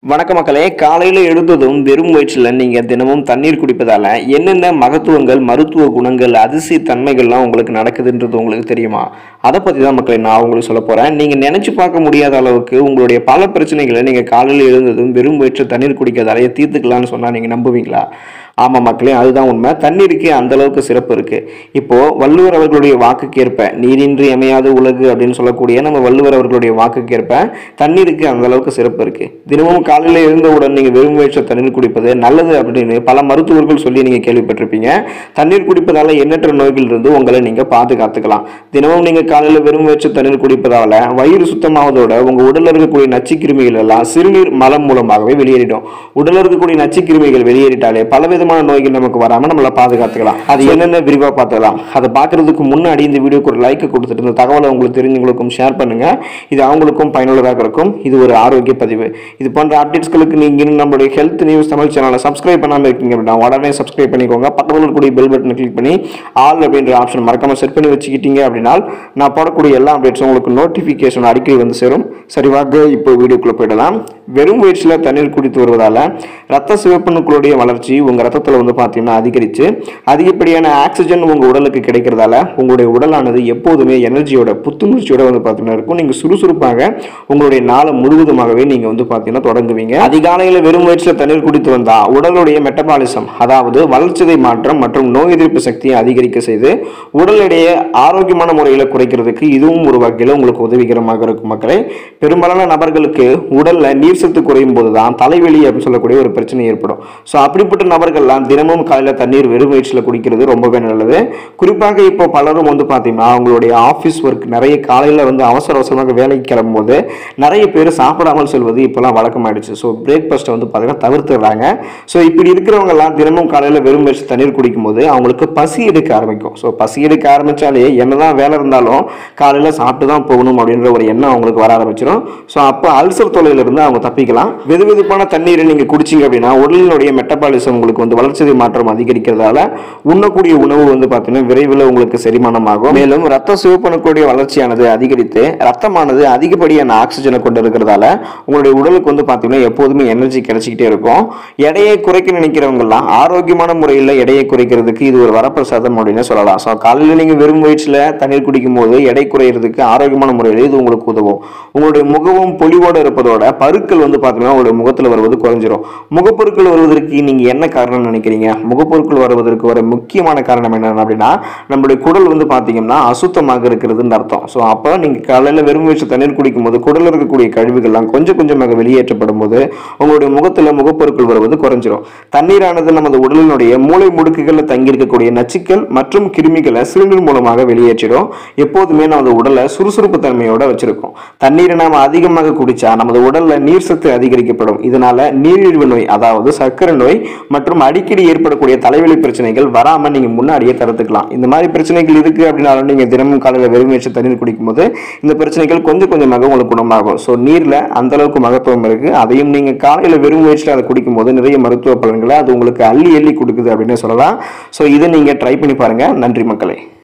வணக்க மக்களே காலையில் எழுந்ததும் வெறும் வயிற்றில் நீங்கள் தினமும் தண்ணீர் குடிப்பதால் என்னென்ன மகத்துவங்கள் மருத்துவ குணங்கள் அதிசய தன்மைகள்லாம் உங்களுக்கு நடக்குதுன்றது உங்களுக்கு தெரியுமா அதை பற்றி தான் மக்களே நான் உங்களுக்கு சொல்ல போகிறேன் நீங்கள் நினச்சி பார்க்க முடியாத அளவுக்கு உங்களுடைய பல பிரச்சனைகளை நீங்கள் காலையில் எழுந்ததும் வெறும் வயிற்று தண்ணீர் குடிக்கிறதாலேயே தீர்த்துக்கலாம்னு சொன்னால் நீங்கள் நம்புவீங்களா ஆமாம் மக்களே அதுதான் உண்மை தண்ணீருக்கு அந்த அளவுக்கு சிறப்பு இருக்கு இப்போ வள்ளுவர் அவர்களுடைய வாக்குக்கு ஏற்ப நீரின்றி அமையாது உலகு அப்படின்னு சொல்லக்கூடிய நம்ம வள்ளுவர் அவர்களுடைய வாக்குக்கு ஏற்ப தண்ணீருக்கு அந்த அளவுக்கு சிறப்பு இருக்கு தினமும் காலையில் எழுந்தவுடன் நீங்க வெறும் வயிற்ற தண்ணீர் குடிப்பது நல்லது அப்படின்னு பல மருத்துவர்கள் சொல்லி நீங்க கேள்விப்பட்டிருப்பீங்க தண்ணீர் குடிப்பதால எண்ணற்ற நோய்கள் இருந்து உங்களை நீங்க பாதுகாத்துக்கலாம் தினமும் நீங்க காலையில் வெறும் வயிற்று தண்ணீர் குடிப்பதால வயிறு சுத்தமாவதோட உங்க உடல்ல இருக்கக்கூடிய நச்சுக்கிருமிகள் எல்லாம் சிறுநீர் மலம் மூலமாகவே வெளியேறிடும் உடல்ல இருக்கக்கூடிய நச்சுக்கிருமிகள் வெளியேறிட்டாலே பலவிதமான நோய்கள் நமக்கு வராம நம்மள பாதுகாத்துக்கலாம் அது என்னென்ன விரிவா பார்த்துக்கலாம் அதை பார்க்கறதுக்கு முன்னாடி இந்த வீடியோக்கு ஒரு லைக் கொடுத்துட்டு இந்த தகவலை உங்களுக்கு தெரிஞ்சவங்களுக்கும் ஷேர் பண்ணுங்க இது அவங்களுக்கும் பயனுள்ளதாக இருக்கும் இது ஒரு ஆரோக்கிய பதிவு இது போன்ற அப்டேட்ஸ்களுக்கு நீங்க இன்னும் நம்மளுடைய ஹெல்த் நியூஸ் தமிழ் சேனலை சப்ஸ்கிரைப் பண்ணாம இருக்கீங்க அப்படின்னா உடனே சப்ஸ்கிரைப் பண்ணிக்கோங்க பக்கத்தில் இருக்கக்கூடிய பெல் பட்டனை கிளிக் பண்ணி ஆல் அப்படின்ற ஆப்ஷன் மறக்காம செட் பண்ணி வச்சுக்கிட்டீங்க அப்படின்னா நான் போடக்கூடிய எல்லா அப்டேட்ஸும் உங்களுக்கு நோட்டிஃபிகேஷன் அடிக்கடி வந்து சேரும் சரி வாங்க இப்போ வீடியோக்குள்ள போயிடலாம் வெறும் வயிற்றில் தண்ணீர் குடித்து வருவதால ரத்த சிவப்பணுக்களுடைய வளர்ச்சி உங்க ரத்தத்தில் வந்து பார்த்தீங்கன்னா அதிகரித்து அதிகப்படியான ஆக்சிஜன் உங்க உடலுக்கு கிடைக்கிறதால உங்களுடைய உடலானது எப்போதுமே எனர்ஜியோட புத்துணர்ச்சியோட வந்து பார்த்தீங்கன்னா இருக்கும் நீங்க சுறுசுறுப்பாக உங்களுடைய நாளை முழுவதுமாகவே நீங்க வந்து பார்த்தீங்கன்னா தொடங்குவீங்க அதிகாலையில் வெறும் வயிற்றில் தண்ணீர் குடித்து வந்தா உடலுடைய மெட்டபாலிசம் அதாவது வளர்ச்சிதை மாற்றம் மற்றும் நோய் எதிர்ப்பு சக்தியை அதிகரிக்க செய்து உடல் எடையை ஆரோக்கியமான முறையில் குறைக்கிறதுக்கு இதுவும் ஒரு வகையில் உங்களுக்கு உதவிகரமாக இருக்கும் மக்களே பெரும்பாலான நபர்களுக்கு உடல்ல நீர் சத்து குறையும் போது தான் தலைவலி அப்படின்னு சொல்லக்கூடிய ஒரு பிரச்சனை ஏற்படும் ஸோ அப்படிப்பட்ட நபர்கள்லாம் தினமும் காலையில் தண்ணீர் வெறும் வயிற்றில் குடிக்கிறது ரொம்பவே நல்லது குறிப்பாக இப்போ பலரும் வந்து பார்த்தீங்கன்னா அவங்களுடைய ஆஃபீஸ் ஒர்க் நிறைய காலையில் வந்து அவசர அவசரமாக வேலைக்கு கிளம்பும்போது நிறைய பேர் சாப்பிடாமல் செல்வது இப்போலாம் வழக்கமாயிடுச்சு ஸோ பிரேக்ஃபாஸ்ட்டை வந்து பார்த்தீங்கன்னா தவிர்த்துடுறாங்க ஸோ இப்படி இருக்கிறவங்கலாம் தினமும் காலையில் வெறும் வயிற்று தண்ணீர் குடிக்கும்போது அவங்களுக்கு பசி எடுக்க ஆரம்பிக்கும் ஸோ பசி எடுக்க ஆரம்பித்தாலே என்னதான் வேலை இருந்தாலும் காலையில் சாப்பிட்டு தான் போகணும் அப்படின்ற ஒரு எண்ணம் அவங்களுக்கு வர ஆரம்பிச்சிடும் ஸோ அப்போ அல்சர் தொலையிலிருந்து அவங்க தப்பிக்கலாம் வெது வெதுப்பான தண்ணீரை நீங்கள் குடிச்சிங்க அப்படின்னா உடலினுடைய மெட்டபாலிசம் உங்களுக்கு வந்து வளர்ச்சிதை மாற்றம் அதிகரிக்கிறதால உண்ணக்கூடிய உணவு வந்து பார்த்தீங்கன்னா விரைவில் உங்களுக்கு செரிமானமாகும் மேலும் ரத்த சிவப்பணுக்களுடைய வளர்ச்சியானது அதிகரித்து ரத்தமானது அதிகப்படியான ஆக்சிஜனை கொண்டு இருக்கிறதால உங்களுடைய உடலுக்கு வந்து பார்த்தீங்கன்னா எப்போதுமே எனர்ஜி கிடைச்சிக்கிட்டே இருக்கும் எடையை குறைக்க நினைக்கிறவங்கலாம் ஆரோக்கியமான முறையில் எடையை குறைக்கிறதுக்கு இது ஒரு வரப்பிரசாதம் அப்படின்னு சொல்லலாம் ஸோ காலையில் நீங்கள் வெறும் வயிற்றில் தண்ணீர் குடிக்கும் போது எடை குறையிறதுக்கு ஆரோக்கியமான முறையில் இது உங்களுக்கு உதவும் உங்களுடைய முகமும் பொலிவோடு இருப்பதோட பருக்கள் வந்து பார்த்தீங்கன்னா உங்களுடைய முகத்தில் வருவது குறைஞ்சிரும் முகப்பொருட்கள் வருவதற்கு நீங்கள் என்ன காரணம் நினைக்கிறீங்க முகப்பொருட்கள் வருவதற்கு ஒரு முக்கியமான காரணம் என்ன அப்படின்னா நம்மளுடைய குடல் வந்து பார்த்தீங்கன்னா அசுத்தமாக இருக்கிறதுன்னு அர்த்தம் ஸோ அப்போ நீங்கள் காலையில் வெறும் வயிற்று தண்ணீர் குடிக்கும் போது குடலில் இருக்கக்கூடிய கழிவுகள்லாம் கொஞ்சம் கொஞ்சமாக வெளியேற்றப்படும் போது உங்களுடைய முகத்தில் முகப்பொருட்கள் வருவது குறைஞ்சிரும் தண்ணீரானது நமது உடலினுடைய மூளை முடுக்குகளில் தங்கியிருக்கக்கூடிய நச்சுக்கள் மற்றும் கிருமிகளை சிறுநீர் மூலமாக வெளியேற்றிடும் எப்போதுமே நமது உடலை சுறுசுறுப்பு தன்மையோட வச்சிருக்கும் தண்ணீரை நாம் அதிகமாக குடிச்சா நமது உடல்ல நீர் சத்து அதிகரிக்கப்படும் இதனால நீரிழிவு நோய் அதாவது சர்க்கரை நோய் மற்றும் அடிக்கடி ஏற்படக்கூடிய தலைவலி பிரச்சனைகள் வராம நீங்க முன்னாடியே தடுத்துக்கலாம் இந்த மாதிரி பிரச்சனைகள் இருக்கு அப்படின்னாலும் நீங்க தினமும் காலையில் வெறும் வச்சு தண்ணீர் குடிக்கும்போது இந்த பிரச்சனைகள் கொஞ்சம் கொஞ்சமாக உங்களுக்கு குணமாகும் ஸோ நீர்ல அந்த அளவுக்கு மகத்துவம் இருக்கு அதையும் நீங்க காலையில் வெறும் வயிற்றில் அதை குடிக்கும்போது நிறைய மருத்துவ பலன்களை அது உங்களுக்கு அள்ளி அள்ளி கொடுக்குது அப்படின்னு சொல்லலாம் ஸோ இதை நீங்க ட்ரை பண்ணி பாருங்க நன்றி மக்களே